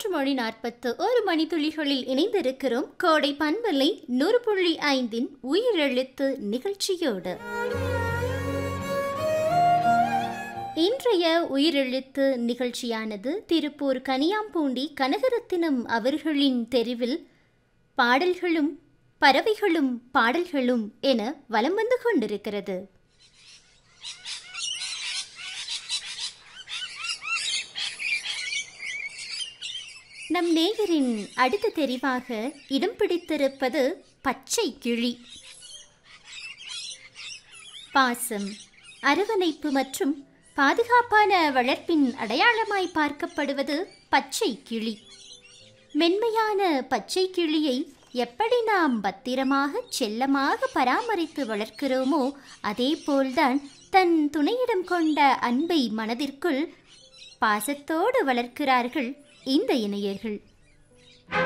மூன்று மணி நாற்பத்து ஒரு மணி துளிகளில் இணைந்திருக்கிறோம் கோடை பண்பலை நூறு புள்ளி ஐந்தின் உயிரெழுத்து நிகழ்ச்சியோடு இன்றைய உயிரெழுத்து நிகழ்ச்சியானது திருப்பூர் கனியாம்பூண்டி கனகரத்தினம் அவர்களின் தெருவில் பாடல்களும் பறவைகளும் பாடல்களும் என வலம் வந்து கொண்டிருக்கிறது நம் நேயரின் அடுத்த தெரிவாக இடம் பிடித்திருப்பது பச்சை கிளி பாசம் அரவணைப்பு மற்றும் பாதுகாப்பான வளர்ப்பின் அடையாளமாய் பார்க்கப்படுவது பச்சை கிளி மென்மையான பச்சை கிளியை எப்படி நாம் பத்திரமாக செல்லமாக பராமரித்து வளர்க்கிறோமோ அதேபோல்தான் தன் துணையிடம் கொண்ட அன்பை மனதிற்குள் பாசத்தோடு வளர்க்கிறார்கள் இந்த இணையர்கள்